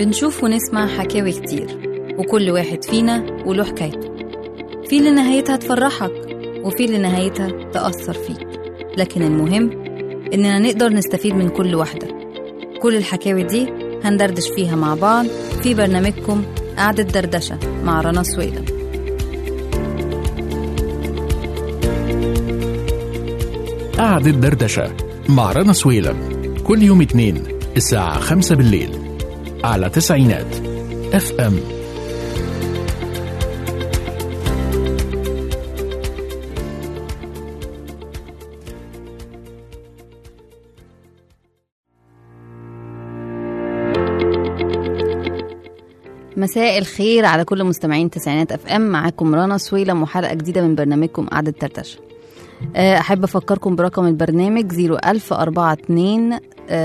بنشوف ونسمع حكاوي كتير وكل واحد فينا وله حكايته في اللي نهايتها تفرحك وفي اللي نهايتها تأثر فيك لكن المهم إننا نقدر نستفيد من كل واحدة كل الحكاوي دي هندردش فيها مع بعض في برنامجكم قعدة دردشة مع رنا سويلم قعدة دردشة مع رنا سويلم كل يوم اثنين الساعة خمسة بالليل على تسعينات اف ام مساء الخير على كل مستمعين تسعينات اف ام معاكم رنا سويلم وحلقه جديده من برنامجكم قعده دردشه آه، احب افكركم برقم البرنامج 01042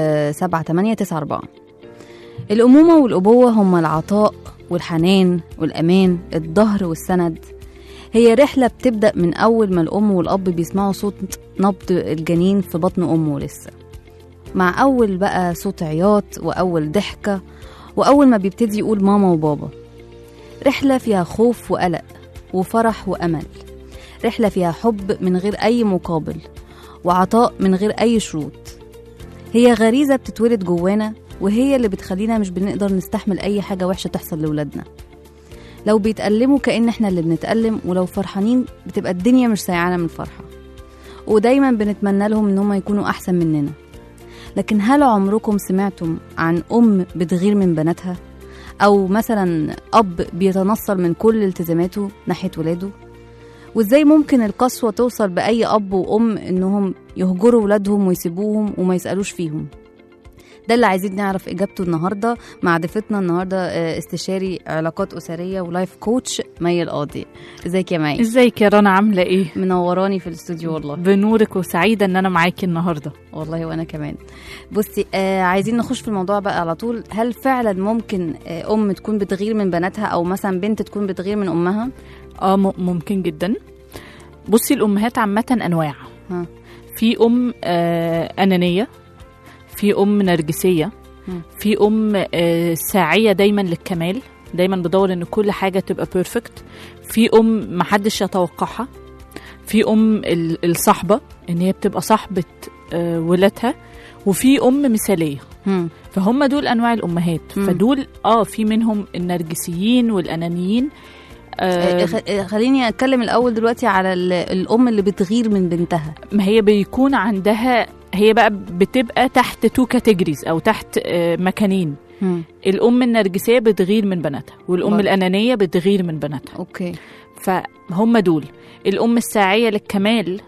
7894 الامومه والابوه هما العطاء والحنان والامان الظهر والسند هي رحله بتبدا من اول ما الام والاب بيسمعوا صوت نبض الجنين في بطن امه لسه مع اول بقى صوت عياط واول ضحكه واول ما بيبتدي يقول ماما وبابا رحله فيها خوف وقلق وفرح وامل رحله فيها حب من غير اي مقابل وعطاء من غير اي شروط هي غريزه بتتولد جوانا وهي اللي بتخلينا مش بنقدر نستحمل اي حاجه وحشه تحصل لاولادنا لو بيتألموا كأن احنا اللي بنتألم ولو فرحانين بتبقى الدنيا مش سايعانا من الفرحة ودايما بنتمنى لهم ان هم يكونوا احسن مننا لكن هل عمركم سمعتم عن ام بتغير من بناتها او مثلا اب بيتنصل من كل التزاماته ناحيه ولاده وازاي ممكن القسوه توصل باي اب وام انهم يهجروا ولادهم ويسيبوهم وما يسالوش فيهم ده اللي عايزين نعرف اجابته النهارده مع ضيفتنا النهارده آه، استشاري علاقات اسريه ولايف كوتش مي القاضي ازيك يا مي ازيك يا رنا عامله ايه منوراني في الاستوديو والله بنورك وسعيده ان انا معاكي النهارده والله وانا كمان بصي آه عايزين نخش في الموضوع بقى على طول هل فعلا ممكن آه ام تكون بتغير من بناتها او مثلا بنت تكون بتغير من امها اه م- ممكن جدا بصي الامهات عامه انواع ها. في ام آه انانيه في ام نرجسيه مم. في ام آه ساعيه دايما للكمال دايما بدور ان كل حاجه تبقى بيرفكت في ام محدش يتوقعها في ام ال- الصحبه ان هي بتبقى صاحبه آه ولادها وفي ام مثاليه هم. فهم دول انواع الامهات مم. فدول اه في منهم النرجسيين والانانيين آه آه خ- آه، خليني اتكلم الاول دلوقتي على ال- الام اللي بتغير من بنتها ما هي بيكون عندها هي بقى بتبقى تحت تو كاتيجوريز او تحت آه مكانين هم. الام النرجسيه بتغير من بناتها والام برضه. الانانيه بتغير من بناتها اوكي فهم دول الام الساعيه للكمال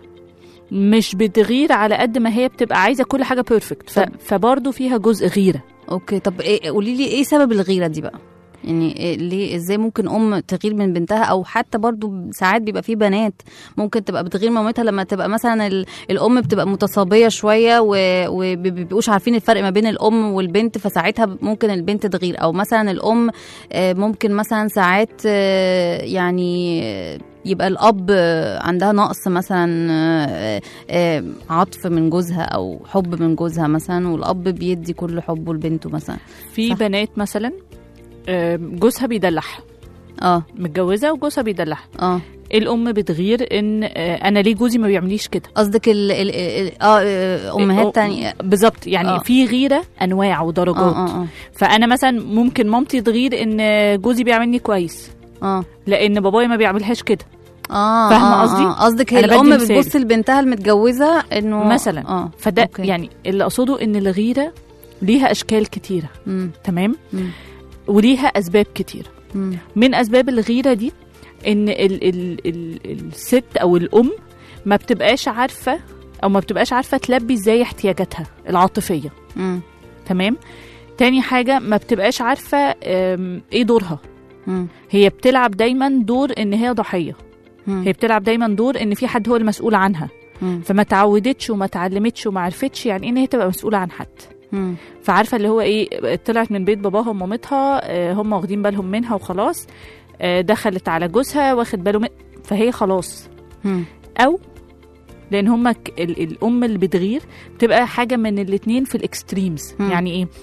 مش بتغير على قد ما هي بتبقى عايزه كل حاجه بيرفكت طب. فبرضه فيها جزء غيره اوكي طب ايه قولي لي ايه سبب الغيره دي بقى يعني إيه ليه ازاي ممكن ام تغير من بنتها او حتى برضو ساعات بيبقى في بنات ممكن تبقى بتغير مامتها لما تبقى مثلا ال- الام بتبقى متصابيه شويه وبيبقوش عارفين الفرق ما بين الام والبنت فساعتها ممكن البنت تغير او مثلا الام آه، ممكن مثلا ساعات آه، يعني آه، يبقى الاب آه، عندها نقص مثلا آه، آه، عطف من جوزها او حب من جوزها مثلا والاب بيدي كل حبه لبنته مثلا في صح. بنات مثلا آه، جوزها بيدلعها اه متجوزه وجوزها بيدلعها اه الام بتغير ان آه، انا ليه جوزي ما بيعمليش كده قصدك ال ال ال اه آه، امهات تانية بالظبط يعني آه. في غيره انواع ودرجات اه اه فانا مثلا ممكن مامتي تغير ان جوزي بيعملني كويس اه لان بابايا ما بيعملهاش كده اه فاهمة آه، قصدي؟ آه. قصدك هي أنا بدي الام مثال. بتبص لبنتها المتجوزه انه مثلا اه فده أوكي. يعني اللي اقصده ان الغيره ليها اشكال كتيره مم. تمام مم. وليها اسباب كتيره مم. من اسباب الغيره دي ان ال ال ال الست او الام ما بتبقاش عارفه او ما بتبقاش عارفه تلبي ازاي احتياجاتها العاطفيه مم. تمام تاني حاجه ما بتبقاش عارفه أم، ايه دورها مم. هي بتلعب دايما دور ان هي ضحيه مم. هي بتلعب دايما دور ان في حد هو المسؤول عنها مم. فما تعودتش وما اتعلمتش وما عرفتش يعني ايه ان هي تبقى مسؤوله عن حد مم. فعارفه اللي هو ايه طلعت من بيت باباها ومامتها آه، هم واخدين بالهم منها وخلاص آه، دخلت على جوزها واخد باله من فهي خلاص مم. او لان هما ك- ال- الام اللي بتغير بتبقى حاجه من الاتنين في الاكستريمز مم. يعني ايه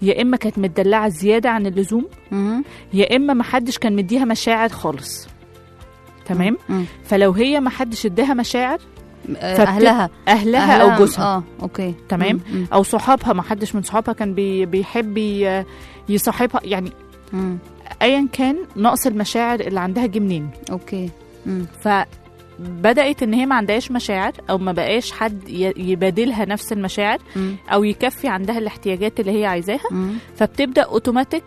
يا اما كانت متدلعه زياده عن اللزوم مم. يا اما محدش كان مديها مشاعر خالص تمام مم. فلو هي محدش اداها مشاعر آه، فبت- اهلها اهلها, او جوزها اه اوكي تمام. مم. مم. او صحابها محدش من صحابها كان بي بيحب ي- يصاحبها يعني مم. ايا كان نقص المشاعر اللي عندها جه منين اوكي مم. فبدات ان هي ما عندهاش مشاعر او ما بقاش حد ي- يبادلها نفس المشاعر مم. او يكفي عندها الاحتياجات اللي هي عايزاها مم. فبتبدا اوتوماتيك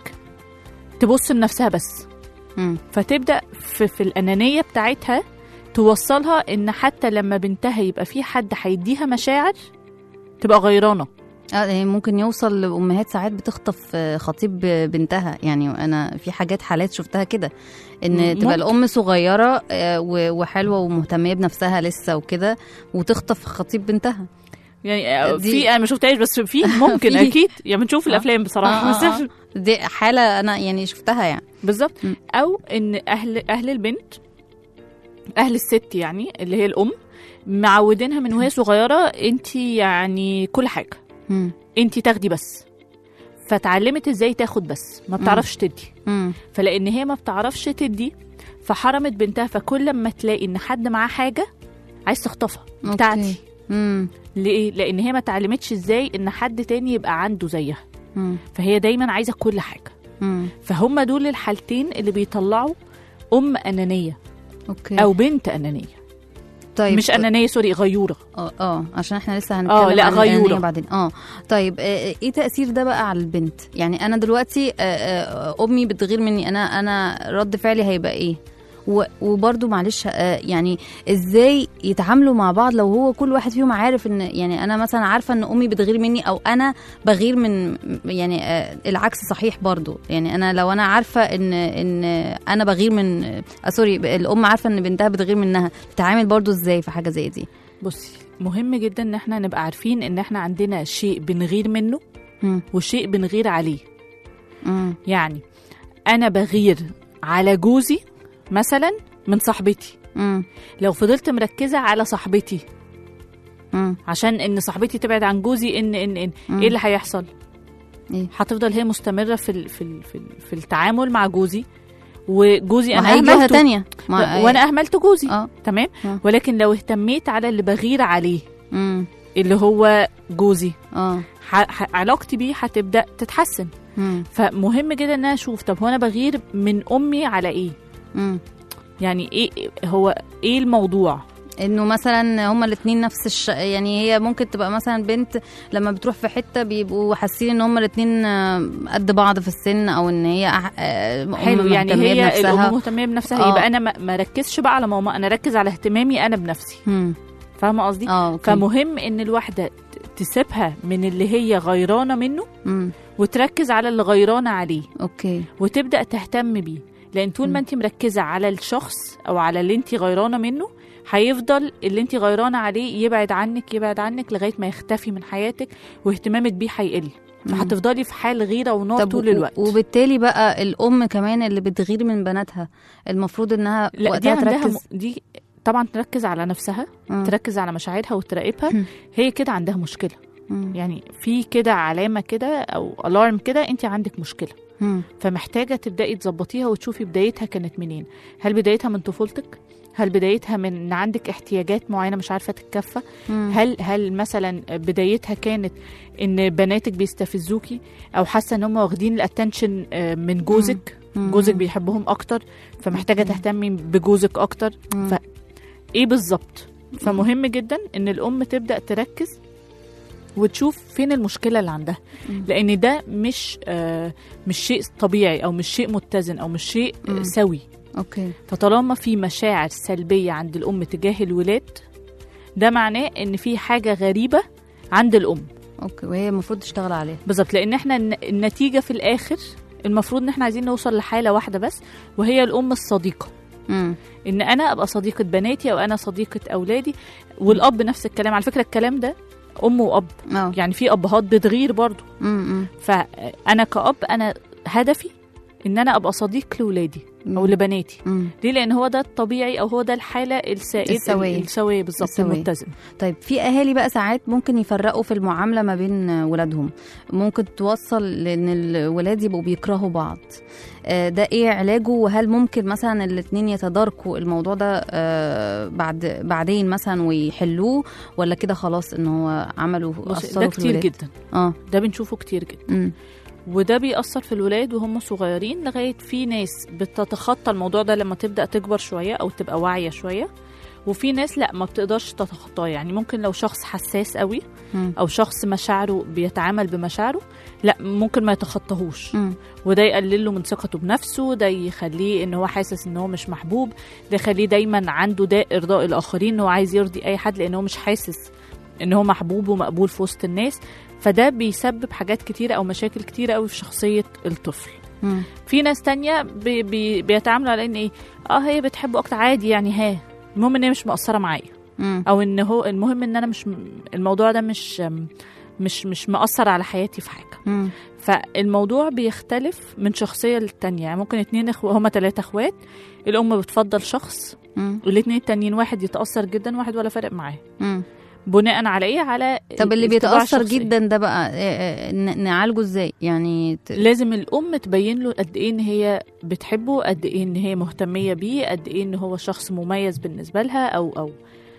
تبص لنفسها بس مم. فتبدا في, في الانانيه بتاعتها توصلها ان حتى لما بنتها يبقى في حد هيديها مشاعر تبقى غيرانه اه يعني ممكن يوصل لامهات ساعات بتخطف آه، خطيب بنتها يعني انا في حاجات حالات شفتها كده ان ممكن. تبقى الام صغيره آه، و- وحلوه ومهتميه بنفسها لسه وكده وتخطف خطيب بنتها يعني آه، دي- في انا ما شفتهاش بس في ممكن في. اكيد يعني بنشوف الافلام بصراحه آه، بس آه، آه. دي حاله انا يعني شفتها يعني بالظبط م. او ان اهل اهل البنت اهل الست يعني اللي هي الام معودينها من وهي صغيره انت يعني كل حاجه مم. انت تاخدي بس فتعلمت ازاي تاخد بس ما بتعرفش تدي مم. فلان هي ما بتعرفش تدي فحرمت بنتها فكل ما تلاقي ان حد معاه حاجه عايز تخطفها أوكي. بتاعتي مم. ليه لان هي ما اتعلمتش ازاي ان حد تاني يبقى عنده زيها مم. فهي دايما عايزه كل حاجه مم. فهم دول الحالتين اللي بيطلعوا ام انانيه اوكي او بنت انانيه طيب مش انانيه سوري غيوره اه اه عشان احنا لسه هنتكلم آه، لا، عن الأنانية غيورة. بعدين اه طيب آه، ايه تاثير ده بقى على البنت يعني انا دلوقتي آه، آه، امي بتغير مني انا انا رد فعلي هيبقى ايه و- وبرضو معلش آه، يعني ازاي يتعاملوا مع بعض لو هو كل واحد فيهم عارف ان يعني انا مثلا عارفه ان امي بتغير مني او انا بغير من يعني آه، العكس صحيح برضو يعني انا لو انا عارفه ان ان انا بغير من آه سوري الام عارفه ان بنتها بتغير منها تتعامل برضو ازاي في حاجه زي دي بصي مهم جدا ان احنا نبقى عارفين ان احنا عندنا شيء بنغير منه مم. وشيء بنغير عليه مم. يعني انا بغير على جوزي مثلا من صاحبتي مم. لو فضلت مركزه على صاحبتي مم. عشان ان صاحبتي تبعد عن جوزي ان ان ان مم. ايه اللي هيحصل إيه؟ هتفضل هي مستمره في ال في ال في, ال في التعامل مع جوزي وجوزي ما انا هي جهه اهملته تانية ما وانا اهملت جوزي اه تمام آه. ولكن لو اهتميت على اللي بغير عليه امم اللي هو جوزي اه ح- ح- علاقتي بيه هتبدا تتحسن امم فمهم جدا ان انا اشوف طب هو انا بغير من امي على ايه امم يعني ايه هو ايه الموضوع انه مثلا هما الاثنين نفس الش... يعني هي ممكن تبقى مثلا بنت لما بتروح في حته بيبقوا حاسين ان هما الاثنين قد بعض في السن او ان هي أح... آه، أم حلو يعني مهتمية هي بنفسها. الام مهتميه بنفسها آه. يبقى انا ما ما ركزش بقى على ماما انا ركز على اهتمامي انا بنفسي مم. فاهمه قصدي اه اوكي فمهم ان الواحده ت- تسيبها من اللي هي غيرانه منه مم. وتركز على اللي غيرانه عليه اوكي وتبدا تهتم بيه لان طول ما انت مركزه على الشخص او على اللي انت غيرانه منه هيفضل اللي انت غيرانه عليه يبعد عنك يبعد عنك لغايه ما يختفي من حياتك واهتمامك بيه هيقل فهتفضلي في حال غيره ونار طول و- الوقت وبالتالي بقى الام كمان اللي بتغير من بناتها المفروض انها لا دي وقتها عندها تركز م... دي طبعا تركز على نفسها مم. تركز على مشاعرها وتراقبها مم. هي كده عندها مشكله مم. يعني في كده علامه كده او الارم كده انت عندك مشكله مم. فمحتاجه تبداي تظبطيها وتشوفي بدايتها كانت منين هل بدايتها من طفولتك هل بدايتها من ان عندك احتياجات معينه مش عارفه تتكفى مم. هل هل مثلا بدايتها كانت ان بناتك بيستفزوكي او حاسه ان هم واخدين الاتنشن من جوزك مم. جوزك بيحبهم اكتر فمحتاجه أوكي. تهتمي بجوزك اكتر مم. ف ايه بالظبط فمهم جدا ان الام تبدا تركز وتشوف فين المشكله اللي عندها مم. لان ده مش آه مش شيء طبيعي او مش شيء متزن او مش شيء آه مم. سوي اوكي فطالما في مشاعر سلبيه عند الام تجاه الولاد ده معناه ان في حاجه غريبه عند الام اوكي وهي المفروض تشتغل عليها بالظبط لان احنا الن- النتيجه في الاخر المفروض ان احنا عايزين نوصل لحاله واحده بس وهي الام الصديقه مم. ان انا ابقى صديقه بناتي او انا صديقه اولادي والاب نفس الكلام على فكره الكلام ده ام واب اه يعني في ابهات بتغير برضو مم. مم. فانا كاب انا هدفي ان انا ابقى صديق لاولادي او مم. لبناتي مم. ليه لان هو ده الطبيعي او هو ده الحاله السائده السوية. السويه بالظبط السوية. المتزنه طيب في اهالي بقى ساعات ممكن يفرقوا في المعامله ما بين ولادهم ممكن توصل لان الولاد يبقوا بيكرهوا بعض آه، ده ايه علاجه وهل ممكن مثلا الاتنين يتداركوا الموضوع ده آه، بعد بعدين مثلا ويحلوه ولا كده خلاص ان هو عملوا بص اثروا ده في كتير الولاد جدا اه ده بنشوفه كتير جدا امم وده بيأثر في الولاد وهم صغيرين لغاية في ناس بتتخطى الموضوع ده لما تبدأ تكبر شوية أو تبقى واعية شوية وفي ناس لا ما بتقدرش تتخطاه يعني ممكن لو شخص حساس قوي مم. أو شخص مشاعره بيتعامل بمشاعره لا ممكن ما يتخطاهوش مم. وده يقلل له من ثقته بنفسه ده يخليه ان هو حاسس ان هو مش محبوب ده يخليه دايما عنده ده ارضاء الاخرين ان هو عايز يرضي اي حد لان هو مش حاسس ان هو محبوب ومقبول في وسط الناس فده بيسبب حاجات كتيرة او مشاكل كتيرة قوي في شخصية الطفل مم. في ناس تانية بي بي بيتعاملوا على ان ايه اه هي بتحبه اكتر عادي يعني ها المهم ان هي مش مقصرة معايا مم. او ان هو المهم ان انا مش الموضوع ده مش مش مش مأثر على حياتي في حاجة مم. فالموضوع بيختلف من شخصية للتانية يعني ممكن اتنين اخو هما تلاتة اخوات الأم بتفضل شخص مم. والاتنين التانيين واحد يتأثر جدا واحد ولا فارق معاه مم. بناء على ايه على طب اللي الطباع بيتاثر الشخصية. جدا ده بقى آه، آه، ن- نعالجه ازاي يعني ت... لازم الأم تبين له قد ايه ان هي بتحبه قد ايه ان هي مهتمية بيه قد ايه ان هو شخص مميز بالنسبة لها او او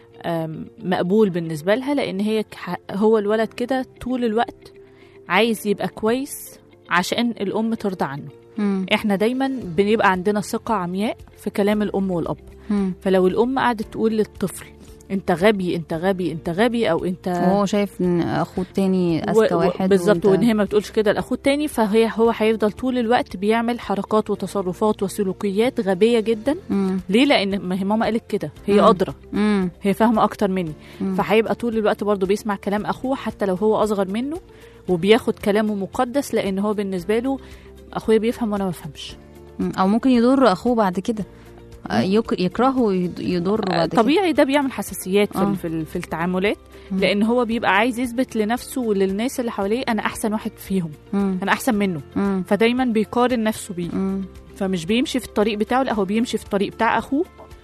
آم، مقبول بالنسبة لها لأن هي ك- هو الولد كده طول الوقت عايز يبقى كويس عشان الأم ترضى عنه مم. احنا دايما بنبقى عندنا ثقة عمياء في كلام الأم والأب مم. فلو الأم قعدت تقول للطفل انت غبي انت غبي انت غبي او انت وهو شايف ان اخوه التاني اذكى و- و- واحد بالظبط وانت- وان هي ما بتقولش كده لاخوه التاني فهي هو هيفضل طول الوقت بيعمل حركات وتصرفات وسلوكيات غبيه جدا مم. ليه لان ما هي ماما قالت كده هي مم. ادرى مم. هي فاهمه اكتر مني مم. فهيبقى طول الوقت برضه بيسمع كلام اخوه حتى لو هو اصغر منه وبياخد كلامه مقدس لان هو بالنسبه له اخويا بيفهم وانا ما بفهمش مم. او ممكن يضر اخوه بعد كده آه، يك... يكرهه ويض- يضره بعد كده طبيعي ده بيعمل حساسيات في, آه. ال- في, ال- في التعاملات مم. لان هو بيبقى عايز يثبت لنفسه وللناس اللي حواليه انا احسن واحد فيهم مم. انا احسن منه مم. فدايما بيقارن نفسه بيه مم. فمش بيمشي في الطريق بتاعه لا هو بيمشي في الطريق بتاع اخوه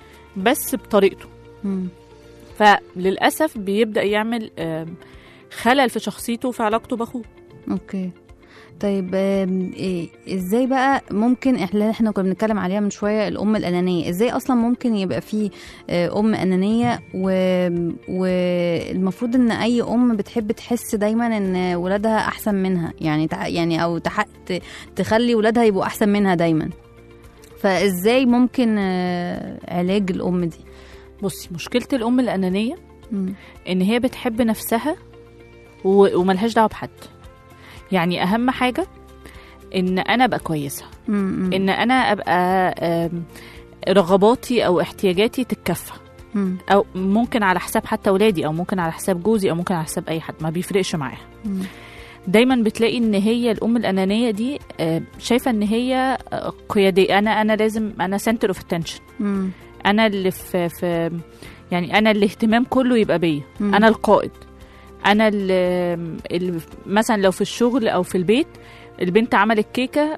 بس بطريقته مم. فللاسف بيبدا يعمل آم، خلل في شخصيته وفي علاقته باخوه اوكي طيب آم، إيه ازاي بقى ممكن احنا احنا كنا بنتكلم عليها من شويه الام الانانيه ازاي اصلا ممكن يبقى في آه، ام انانيه و... والمفروض ان اي ام بتحب تحس دايما ان ولادها احسن منها يعني تع... يعني او تح... ت- تخلي ولادها يبقوا احسن منها دايما فازاي ممكن آه، علاج الام دي بصي مشكله الام الانانيه مم. ان هي بتحب نفسها و- وملهاش دعوه بحد يعني اهم حاجه ان انا ابقى كويسه مم. ان انا ابقى آم، رغباتي او احتياجاتي تتكفى مم. او ممكن على حساب حتى اولادي او ممكن على حساب جوزي او ممكن على حساب اي حد ما بيفرقش معاها مم. دايما بتلاقي ان هي الام الانانيه دي آه، شايفه ان هي آه، قياديه انا انا لازم انا سنتر اوف اتنشن مم. انا اللي في, في يعني انا الاهتمام كله يبقى بيا مم. انا القائد انا اللي اللي مثلا لو في الشغل او في البيت البنت عملت كيكه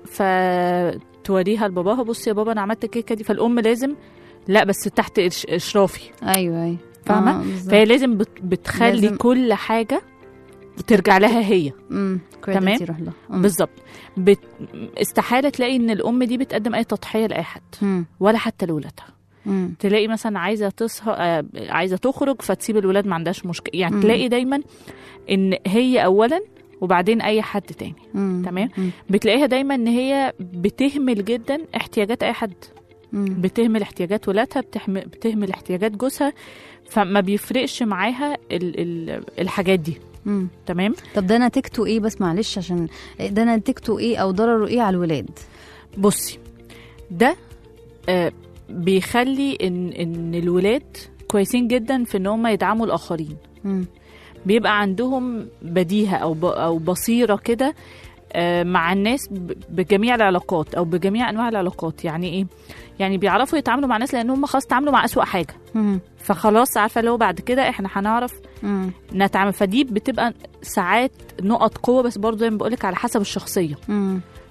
فتوريها لباباها بصي يا بابا انا عملت الكيكه دي فالام لازم لا بس تحت إش- اشرافي ايوه ايوه فاهمة؟ آه، بالظبط. فهي لازم بت- بتخلي لازم- كل حاجه ترجع لها هي مم. تمام؟ credit يروح لها. مم. بالظبط بت... استحاله تلاقي ان الام دي بتقدم اي تضحيه لاي حد مم. ولا حتى لاولادها مم. تلاقي مثلا عايزه تسهر آه، عايزه تخرج فتسيب الولاد ما عندهاش مشكله يعني مم. تلاقي دايما ان هي اولا وبعدين اي حد تاني مم. تمام؟ مم. بتلاقيها دايما ان هي بتهمل جدا احتياجات اي حد مم. بتهمل احتياجات ولادها بتهمل, بتهمل احتياجات جوزها فما بيفرقش معاها ال... ال... الحاجات دي مم. تمام طب ده نتيجته ايه بس معلش عشان ده نتيجته ايه او ضرره ايه على الولاد بصي ده آه بيخلي ان ان الولاد كويسين جدا في ان هم يدعموا الاخرين مم. بيبقى عندهم بديهه او ب- او بصيره كده آه، مع الناس ب- بجميع العلاقات او بجميع انواع العلاقات يعني ايه يعني بيعرفوا يتعاملوا مع الناس لان هم خلاص تعاملوا مع اسوأ حاجه مم. فخلاص عارفه لو بعد كده احنا هنعرف مم. نتعامل فدي بتبقى ساعات نقط قوه بس برضه زي ما بقولك على حسب الشخصيه مم.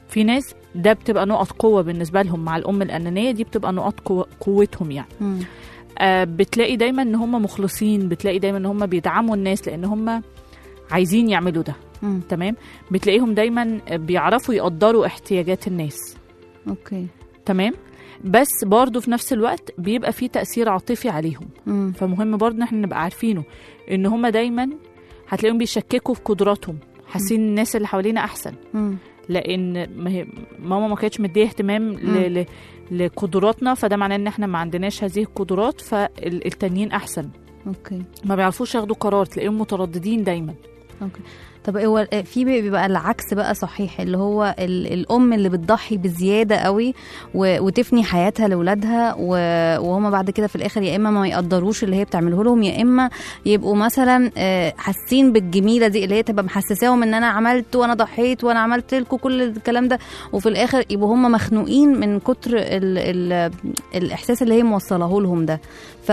في ناس ده بتبقى نقط قوه بالنسبه لهم مع الام الانانيه دي بتبقى نقط قوة قوتهم يعني مم. آه بتلاقي دايما ان هم مخلصين بتلاقي دايما ان هم بيدعموا الناس لان هم عايزين يعملوا ده مم. تمام بتلاقيهم دايما بيعرفوا يقدروا احتياجات الناس اوكي تمام بس برضه في نفس الوقت بيبقى في تأثير عاطفي عليهم مم. فمهم برضه ان احنا نبقى عارفينه ان هما دايما هتلاقيهم بيشككوا في قدراتهم حاسين الناس اللي حوالينا احسن مم. لان ما هي ماما ما كانتش مديه اهتمام ل... ل... لقدراتنا فده معناه ان احنا ما عندناش هذه القدرات فالتانيين احسن اوكي ما بيعرفوش ياخدوا قرار تلاقيهم مترددين دايما اوكي طب هو في بيبقى العكس بقى صحيح اللي هو ال- الام اللي بتضحي بزياده قوي و- وتفني حياتها لاولادها و- وهما بعد كده في الاخر يا اما ما يقدروش اللي هي بتعمله لهم يا اما يبقوا مثلا آه، حاسين بالجميله دي اللي هي تبقى محسساهم ان انا عملت وانا ضحيت وانا عملت لكم كل الكلام ده وفي الاخر يبقوا هما مخنوقين من كتر ال ال الاحساس اللي هي موصله لهم ده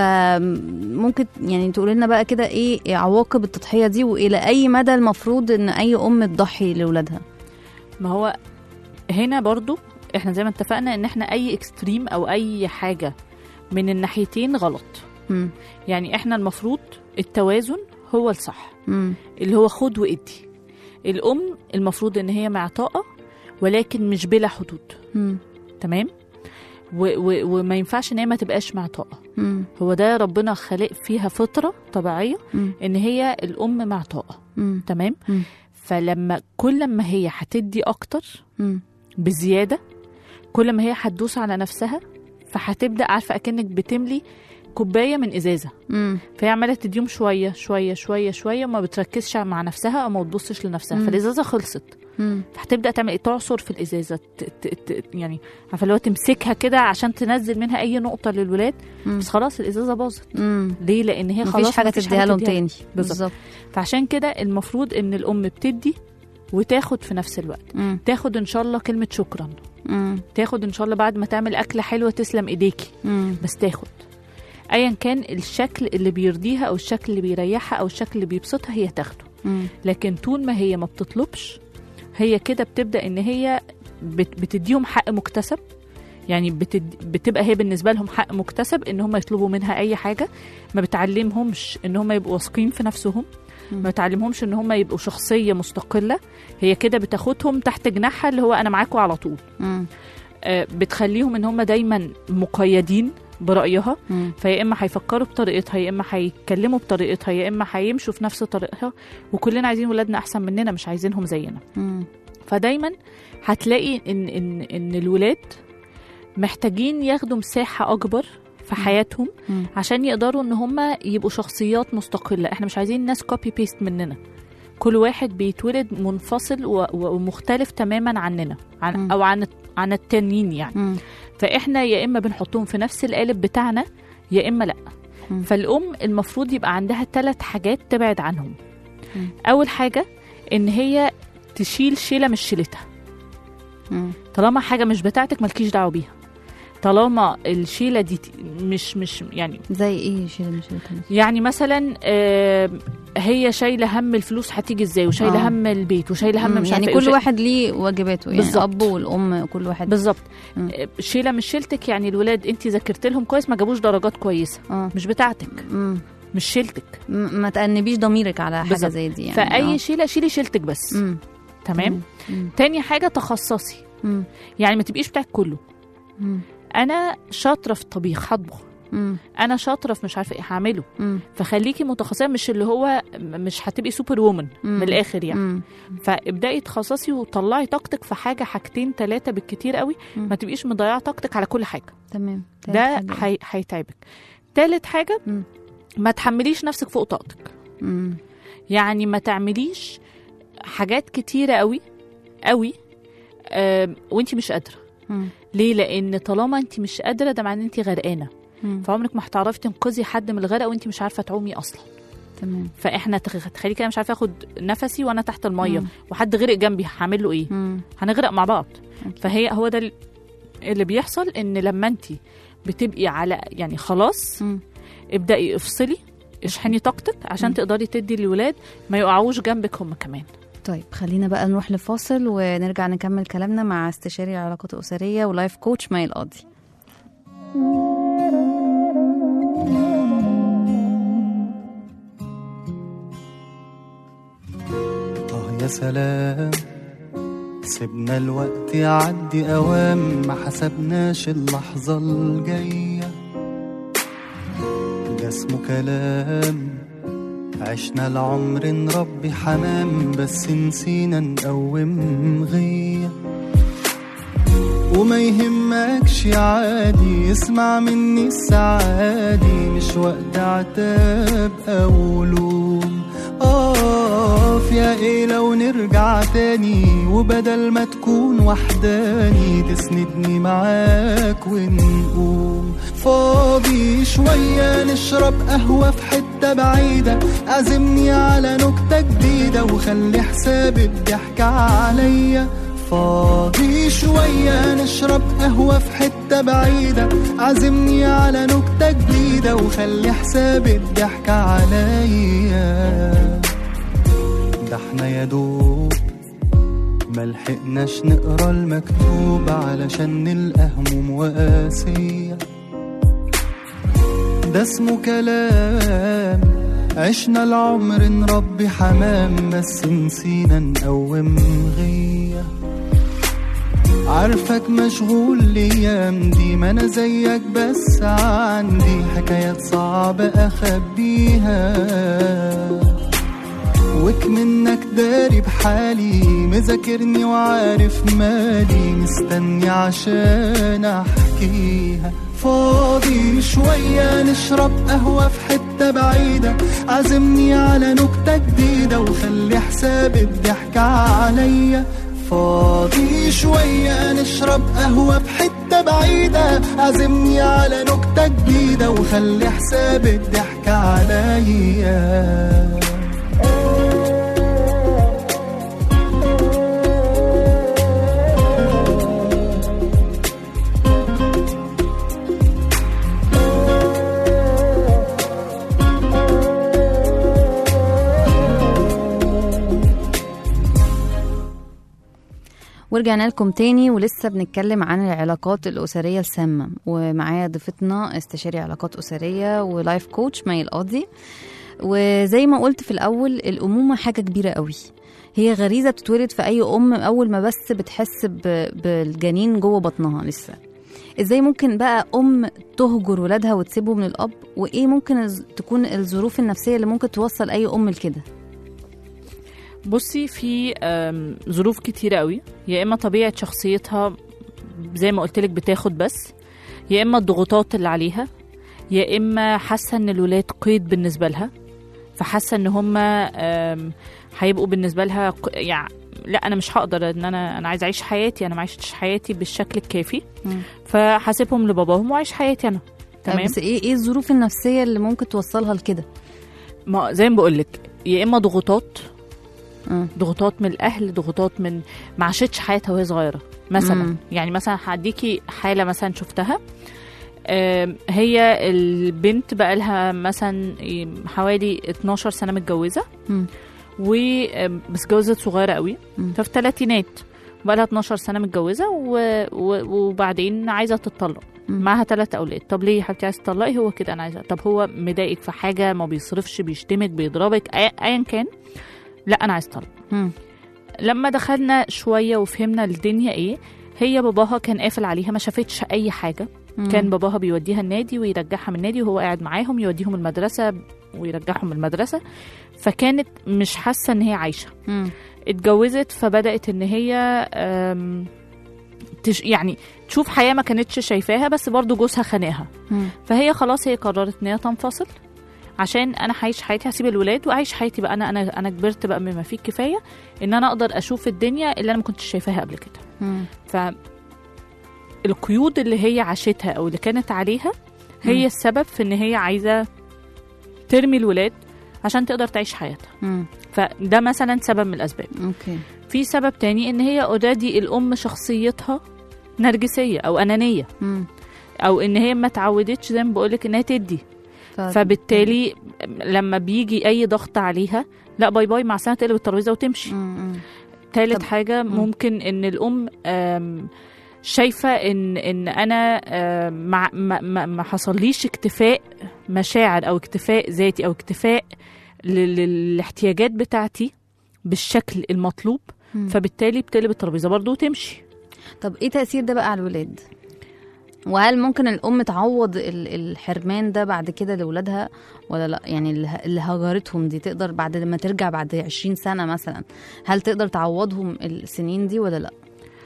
فممكن يعني تقول لنا بقى كده ايه عواقب التضحيه دي والى اي مدى المفروض ان اي ام تضحي لاولادها ما هو هنا برضو احنا زي ما اتفقنا ان احنا اي اكستريم او اي حاجه من الناحيتين غلط مم. يعني احنا المفروض التوازن هو الصح مم. اللي هو خد وادي الام المفروض ان هي معطاءه ولكن مش بلا حدود مم. تمام و و وما ينفعش ان هي ما تبقاش معطاءه مم. هو ده ربنا خلق فيها فطره طبيعيه مم. ان هي الام معطاءه مم. تمام مم. فلما كل ما هي هتدي اكتر مم. بزياده كل ما هي هتدوس على نفسها فهتبدا عارفه اكنك بتملي كوبايه من ازازه مم. فهي عماله تديهم شويه شويه شويه شويه وما بتركزش مع نفسها او ما بتبصش لنفسها مم. فالازازه خلصت مم. فهتبدا تعمل ايه تعصر في الازازه ت... ت... ت... يعني عارفه اللي هو تمسكها كده عشان تنزل منها اي نقطه للولاد مم. بس خلاص الازازه باظت مم. ليه لان هي خلاص مفيش حاجه مفيش تديها لهم تديها تاني بالظبط. فعشان كده المفروض ان الام بتدي وتاخد في نفس الوقت مم. تاخد ان شاء الله كلمه شكرا مم. تاخد ان شاء الله بعد ما تعمل اكله حلوه تسلم ايديكي مم. بس تاخد ايا كان الشكل اللي بيرضيها او الشكل اللي بيريحها او الشكل اللي بيبسطها هي تاخده مم. لكن طول ما هي ما بتطلبش هي كده بتبدا ان هي بت بتديهم حق مكتسب يعني بتد... بتبقى هي بالنسبه لهم حق مكتسب ان هم يطلبوا منها اي حاجه ما بتعلمهمش ان هم يبقوا واثقين في نفسهم ما بتعلمهمش ان هم يبقوا شخصيه مستقله هي كده بتاخدهم تحت جناحها اللي هو انا معاكم على طول مم. آه، بتخليهم ان هم دايما مقيدين برايها مم. فيا اما هيفكروا بطريقتها يا اما هيتكلموا بطريقتها يا اما هيمشوا في نفس طريقها وكلنا عايزين ولادنا احسن مننا مش عايزينهم زينا مم. فدايما هتلاقي ان ان ان الولاد محتاجين ياخدوا مساحه اكبر في حياتهم مم. عشان يقدروا ان هم يبقوا شخصيات مستقله احنا مش عايزين ناس كوبي بيست مننا كل واحد بيتولد منفصل و- و- ومختلف تماما عننا عن مم. او عن عن التانيين يعني مم. فاحنا يا اما بنحطهم في نفس القالب بتاعنا يا اما لا مم. فالام المفروض يبقى عندها ثلاث حاجات تبعد عنهم مم. اول حاجه ان هي تشيل شيله مش شيلتها مم. طالما حاجه مش بتاعتك مالكيش دعوه بيها طالما الشيله دي ت- مش مش يعني زي ايه شيل مش الكلام؟ يعني مثلا آه، هي شايله هم الفلوس هتيجي ازاي وشايله آه. هم البيت وشايله هم مم. مش يعني عارفة إيه كل وشايلة- واحد ليه واجباته يعني بالظبط. الاب والام كل واحد بالظبط مم. آه، شيله مش شيلتك يعني الولاد انت ذاكرت لهم كويس ما جابوش درجات كويسه اه مش بتاعتك مم. مش شيلتك م- ما تأنبيش ضميرك على حاجه بالظبط. زي دي يعني فاي آه. شيله شيلي شيلتك بس مم. تمام مم. تاني حاجه تخصصي مم. يعني ما تبقيش بتاعك كله مم. انا شاطره في الطبيخ هطبخ مم. انا شاطره في مش عارفه ايه هعمله مم. فخليكي متخصصه مش اللي هو م- مش هتبقي سوبر وومن مم. من الاخر يعني مم. فابداي تخصصي وطلعي طاقتك في حاجه حاجتين ثلاثه بالكتير قوي مم. ما تبقيش مضيعه طاقتك على كل حاجه تمام تالت ده حاجة. هي- هيتعبك تالت حاجه مم. ما تحمليش نفسك فوق طاقتك مم. يعني ما تعمليش حاجات كتيره قوي قوي آه وانت مش قادره مم. ليه لان طالما انت مش قادره ده معناه ان انت غرقانه مم. فعمرك ما هتعرفي تنقذي حد من الغرق وانت مش عارفه تعومي اصلا تمام فاحنا تخ- تخيلي كده مش عارفه اخد نفسي وانا تحت الميه مم. وحد غرق جنبي هعمل له ايه مم. هنغرق مع بعض أكيد. فهي هو ده ال- اللي بيحصل ان لما انت بتبقي على يعني خلاص مم. ابدأي افصلي اشحني طاقتك عشان مم. تقدري تدي للولاد ما يقعوش جنبك هم كمان طيب خلينا بقى نروح لفاصل ونرجع نكمل كلامنا مع استشاري العلاقات الأسرية ولايف كوتش ماي القاضي آه يا سلام سيبنا الوقت يعدي أوام ما حسبناش اللحظة الجاية ده اسمه كلام عشنا العمر نربي حمام بس نسينا نقوم غيه وما يهمكش عادي اسمع مني السعادي مش وقت عتاب او لوم اقف يا ايه لو نرجع تاني وبدل ما تكون وحداني تسندني معاك ونقوم فاضي شوية نشرب قهوة في حتة بعيدة عزمني على نكتة جديدة وخلي حساب الضحك عليا فاضي شوية نشرب قهوة في حتة بعيدة عزمني على نكتة جديدة وخلي حساب الضحك عليا ده احنا يا دوب ملحقناش نقرا المكتوب علشان نلقى هموم وقاسية ده اسمه كلام عشنا العمر نربي حمام بس نسينا نقوم غيه عارفك مشغول الايام دي ما انا زيك بس عندي حكايات صعبة اخبيها وك منك داري بحالي مذاكرني وعارف مالي مستني عشان احكيها فاضي شوية نشرب قهوة في حتة بعيدة عزمني على نكتة جديدة وخلي حساب الضحك عليا فاضي شوية نشرب قهوة في حتة بعيدة عزمني على نكتة جديدة وخلي حساب الضحك عليا ورجعنا لكم تاني ولسه بنتكلم عن العلاقات الأسرية السامة ومعايا ضيفتنا استشاري علاقات أسرية ولايف كوتش مي القاضي وزي ما قلت في الأول الأمومة حاجة كبيرة قوي هي غريزة بتتولد في أي أم أول ما بس بتحس ب- بالجنين جوه بطنها لسه ازاي ممكن بقى ام تهجر ولادها وتسيبهم من الاب وايه ممكن الز- تكون الظروف النفسيه اللي ممكن توصل اي ام لكده بصي في آم، ظروف كتيرة قوي يا اما طبيعه شخصيتها زي ما قلت لك بتاخد بس يا اما الضغوطات اللي عليها يا اما حاسه ان الولاد قيد بالنسبه لها فحاسه ان هم هيبقوا بالنسبه لها ق- يعني لا انا مش هقدر ان انا انا عايزه اعيش حياتي انا ما عشتش حياتي بالشكل الكافي مم. فحاسبهم لباباهم واعيش حياتي انا تمام بس ايه ايه الظروف النفسيه اللي ممكن توصلها لكده ما زي ما بقول لك يا اما ضغوطات آه. ضغوطات من الاهل ضغوطات من ما عاشتش حياتها وهي صغيره مثلا مم. مم. يعني مثلا هديكي حاله مثلا شفتها آم، هي البنت بقى لها مثلا حوالي 12 سنه متجوزه مم. و آم، بس اتجوزت صغيره قوي مم. ففي الثلاثينات بقى لها 12 سنه متجوزه و... و... وبعدين عايزه تتطلق مم. معاها ثلاث اولاد طب ليه يا حبيبتي عايزه تطلقي هو كده انا عايزه طب هو مضايقك في حاجه ما بيصرفش بيشتمك بيضربك أي- ايا كان لا انا عايزه اطلق مم. لما دخلنا شويه وفهمنا الدنيا ايه هي باباها كان قافل عليها ما شافتش اي حاجه مم. كان باباها بيوديها النادي ويرجعها من النادي وهو قاعد معاهم يوديهم المدرسه ويرجعهم المدرسه فكانت مش حاسه ان هي عايشه مم. اتجوزت فبدات ان هي أم، تش يعني تشوف حياه ما كانتش شايفاها بس برضو جوزها خانقها مم. فهي خلاص هي قررت ان هي تنفصل عشان انا هعيش حياتي هسيب الولاد واعيش حياتي بقى انا انا انا كبرت بقى بما فيه الكفايه ان انا اقدر اشوف الدنيا اللي انا ما كنتش شايفاها قبل كده مم. ف القيود اللي هي عاشتها او اللي كانت عليها هي مم. السبب في ان هي عايزه ترمي الولاد عشان تقدر تعيش حياتها مم. فده مثلا سبب من الاسباب اوكي في سبب تاني ان هي اوريدي الام شخصيتها نرجسيه او انانيه مم. او ان هي ما اتعودتش زي ما بقولك انها تدي ف... فبالتالي لما بيجي اي ضغط عليها لا باي باي مع سنه تقلب الترابيزه وتمشي مم، مم. تالت طب- حاجة مم. ممكن إن الأم آم، شايفة إن إن أنا آم، ما ما ما- ما حصليش اكتفاء مشاعر أو اكتفاء ذاتي أو اكتفاء لل- للاحتياجات بتاعتي بالشكل المطلوب مم. فبالتالي بتقلب الترابيزة برضه وتمشي طب ايه تأثير ده بقى على الولاد وهل ممكن الأم تعوض ال- الحرمان ده بعد كده لأولادها ولا لا يعني اللي ه- اللي هجرتهم دي تقدر بعد ما ترجع بعد 20 سنة مثلا هل تقدر تعوضهم السنين دي ولا لا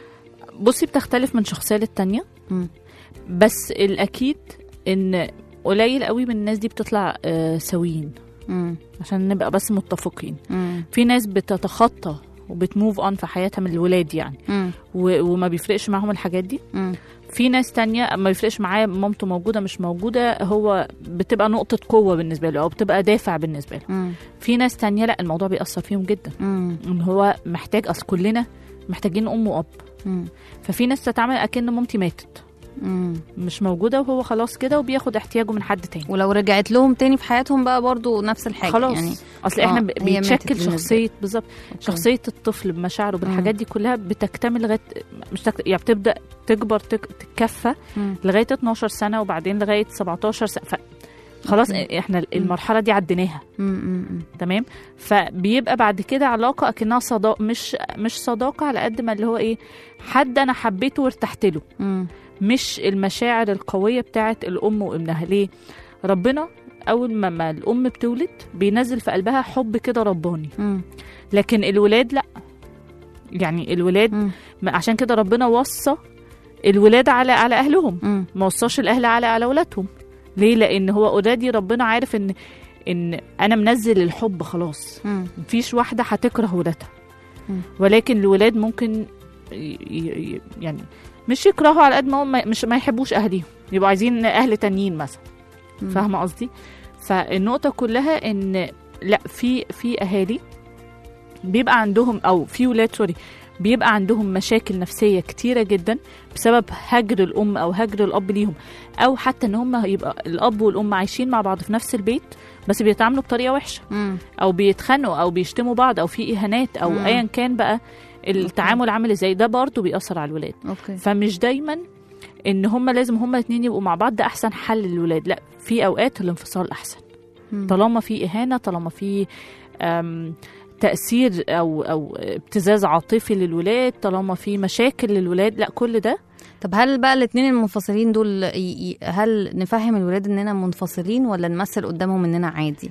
بصي بتختلف من شخصية للتانية مم. بس الأكيد إن قليل قوي من الناس دي بتطلع آه، سويين مم. عشان نبقى بس متفقين مم. في ناس بتتخطى وبتموف اون في حياتها من الولاد يعني مم. و- وما بيفرقش معاهم الحاجات دي مم. في ناس تانية ما بيفرقش معاه مامته موجودة مش موجودة هو بتبقى نقطة قوة بالنسبة له أو بتبقى دافع بالنسبة له مم. في ناس تانية لا الموضوع بيأثر فيهم جدا مم. إن هو محتاج أصل كلنا محتاجين أم وأب مم. ففي ناس تتعامل أكن مامتي ماتت مم. مش موجودة وهو خلاص كده وبياخد احتياجه من حد تاني ولو رجعت لهم تاني في حياتهم بقى برضو نفس الحاجة خلاص يعني اصل احنا آه، ب- هي ماتت بيتشكل بالنسبة شخصيه بالظبط أوكي. شخصيه الطفل بمشاعره بالحاجات دي كلها بتكتمل لغايه مش تكت... يعني بتبدا تكبر تك... تتكفى مم. لغايه 12 سنه وبعدين لغايه 17 سنه ف... خلاص أوكي. احنا المرحله دي عديناها مم. مم. تمام فبيبقى بعد كده علاقه اكنها صداقه مش مش صداقه على قد ما اللي هو ايه حد انا حبيته وارتحت له مم. مش المشاعر القويه بتاعت الام وابنها ليه ربنا اول ما, ما الام بتولد بينزل في قلبها حب كده رباني مم. لكن الولاد لا يعني الولاد مم. ما- عشان كده ربنا وصى الولاد على على اهلهم مم. ما وصاش الاهل على على اولادهم ليه لان هو اوريدي ربنا عارف ان ان انا منزل الحب خلاص مم. مفيش واحده هتكره ولادها مم. ولكن الولاد ممكن ي- ي- يعني مش يكرهوا على قد ما هم مش ما يحبوش اهليهم يبقوا عايزين اهل تانيين مثلا مم. فاهمه قصدي فالنقطه كلها ان لا في في اهالي بيبقى عندهم او في ولاد سوري بيبقى عندهم مشاكل نفسيه كتيره جدا بسبب هجر الام او هجر الاب ليهم او حتى ان هم يبقى الاب والام عايشين مع بعض في نفس البيت بس بيتعاملوا بطريقه وحشه مم. او بيتخانقوا او بيشتموا بعض او في اهانات او مم. ايا كان بقى التعامل عامل ازاي ده برضه بيأثر على الولاد اوكي فمش دايما ان هما لازم هما الاثنين يبقوا مع بعض ده احسن حل للولاد لا في اوقات الانفصال احسن مم. طالما في اهانه طالما في أم، تاثير او او ابتزاز عاطفي للولاد طالما في مشاكل للولاد لا كل ده طب هل بقى الاثنين المنفصلين دول ي... ي... هل نفهم الولاد اننا منفصلين ولا نمثل قدامهم اننا عادي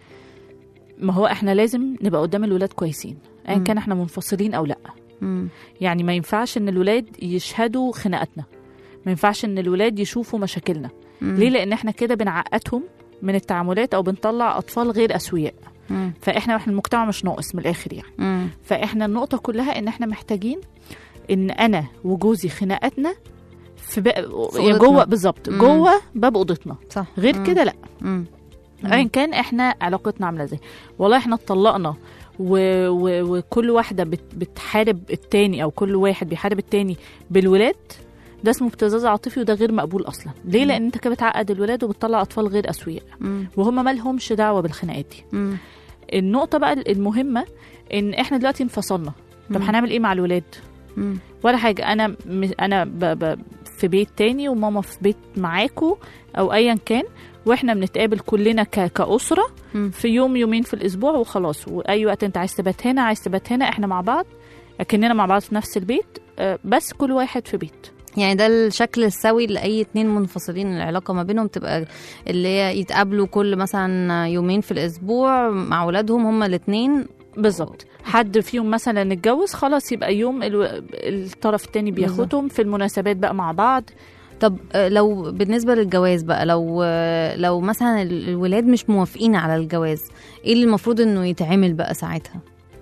ما هو احنا لازم نبقى قدام الولاد كويسين ايا مم. كان احنا منفصلين او لا مم. يعني ما ينفعش ان الولاد يشهدوا خناقاتنا ما ينفعش ان الولاد يشوفوا مشاكلنا مم. ليه لان احنا كده بنعقدهم من التعاملات او بنطلع اطفال غير اسوياء مم. فاحنا احنا المجتمع مش ناقص من الاخر يعني مم. فاحنا النقطه كلها ان احنا محتاجين ان انا وجوزي خناقاتنا في بق... يعني أوضتنا. جوه بالظبط مم. جوه باب اوضتنا صح غير مم. كده لا مم. مم. ايا كان احنا علاقتنا عامله ازاي والله احنا اتطلقنا و... و... وكل واحده بت... بتحارب التاني او كل واحد بيحارب التاني بالولاد ده اسمه ابتزاز عاطفي وده غير مقبول اصلا ليه مم. لان انت كده بتعقد الولاد وبتطلع اطفال غير اسوياء مم. وهم مالهمش دعوه بالخناقات دي مم. النقطه بقى المهمه ان احنا دلوقتي انفصلنا طب مم. هنعمل ايه مع الولاد مم. ولا حاجه انا م... انا ب... ب... في بيت تاني وماما في بيت معاكو او ايا كان واحنا بنتقابل كلنا ك... كاسره مم. في يوم يومين في الاسبوع وخلاص واي وقت انت عايز تبات هنا عايز تبات هنا احنا مع بعض اكننا مع بعض في نفس البيت آه، بس كل واحد في بيت يعني ده الشكل السوي لاي اتنين منفصلين العلاقه ما بينهم تبقى اللي هي يتقابلوا كل مثلا يومين في الاسبوع مع اولادهم هما الاتنين بالظبط حد فيهم مثلا اتجوز خلاص يبقى يوم الو... الطرف التاني بياخدهم في المناسبات بقى مع بعض طب آه، لو بالنسبه للجواز بقى لو آه، لو مثلا ال- الولاد مش موافقين على الجواز ايه اللي المفروض انه يتعمل بقى ساعتها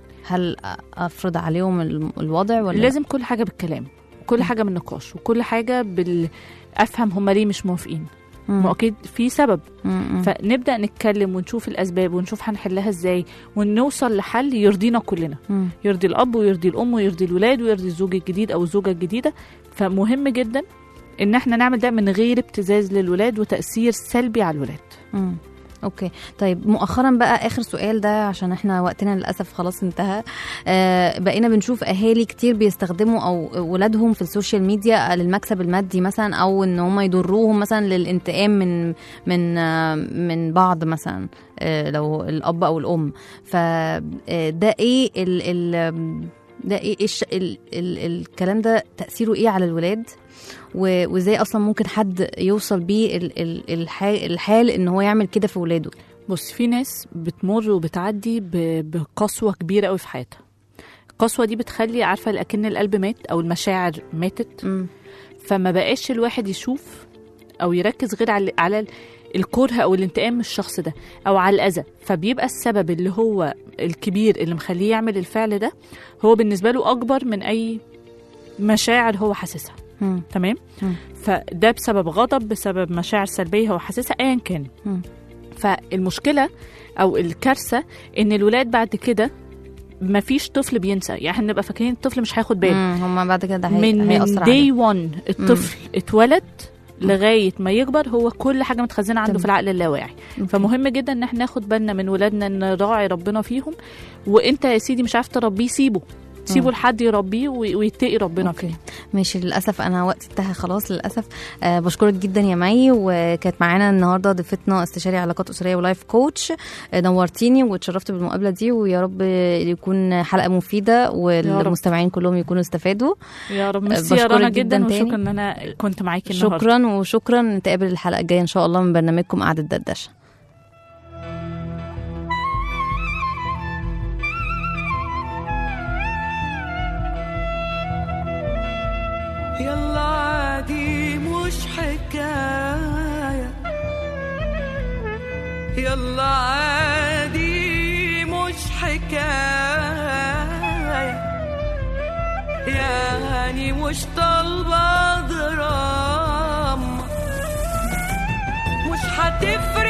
هل أ- افرض عليهم ال- الوضع ولا لازم كل حاجه بالكلام كل حاجه بالنقاش وكل حاجه بال افهم هم ليه مش موافقين مم. ما اكيد في سبب مم. مم. فنبدا نتكلم ونشوف الاسباب ونشوف هنحلها ازاي ونوصل لحل يرضينا كلنا مم. يرضي الاب ويرضي الام ويرضي الولاد ويرضي الزوج الجديد او الزوجه الجديده فمهم جدا ان احنا نعمل ده من غير ابتزاز للولاد وتاثير سلبي على الولاد مم. اوكي طيب مؤخرا بقى اخر سؤال ده عشان احنا وقتنا للاسف خلاص انتهى آه بقينا بنشوف اهالي كتير بيستخدموا او ولادهم في السوشيال ميديا للمكسب المادي مثلا او ان هم يضروهم مثلا للانتقام من من آه من بعض مثلا آه لو الاب او الام فده ايه ال ال ده ايه إيش ال ال الكلام ده تاثيره ايه على الولاد و- وازاي اصلا ممكن حد يوصل بيه ال- ال- الحال, الحال ان هو يعمل كده في ولاده بص في ناس بتمر وبتعدي ب- بقسوة كبيرة قوي في حياتها القسوة دي بتخلي عارفة لأكن القلب مات أو المشاعر ماتت مم. فما بقاش الواحد يشوف أو يركز غير على على ال- الكره أو الانتقام من الشخص ده أو على الأذى فبيبقى السبب اللي هو الكبير اللي مخليه يعمل الفعل ده هو بالنسبة له أكبر من أي مشاعر هو حاسسها مم. تمام مم. فده بسبب غضب بسبب مشاعر سلبيه هو حاسسها ايا كان مم. فالمشكله او الكارثه ان الولاد بعد كده ما فيش طفل بينسى يعني احنا نبقى فاكرين الطفل مش هياخد باله مم. هما بعد كده هي... من من هيأثر عليه دي 1 الطفل اتولد لغايه ما يكبر هو كل حاجه متخزنه عنده تمام. في العقل اللاواعي أوكي. فمهم جدا ان احنا ناخد بالنا من ولادنا نراعي ربنا فيهم وانت يا سيدي مش عارف تربيه سيبه سيبه لحد يربيه وي- ويتقي ربنا فيه اوكي ماشي للاسف انا وقتي انتهى خلاص للاسف آه بشكرك جدا يا مي وكانت معانا النهارده ضيفتنا استشاري علاقات اسريه ولايف كوتش آه نورتيني واتشرفت بالمقابله دي ويا رب يكون حلقه مفيده والمستمعين كلهم يكونوا استفادوا يا رب ميرسي يا بشكرك رنا جداً جدا تاني. وشكرا ان انا كنت معاكي النهارده شكرا وشكرا نتقابل الحلقه الجايه ان شاء الله من برنامجكم قعده دردشه يلا عادي مش حكاية يلا عادي مش حكاية يعني مش طالبة دراما مش هتفرق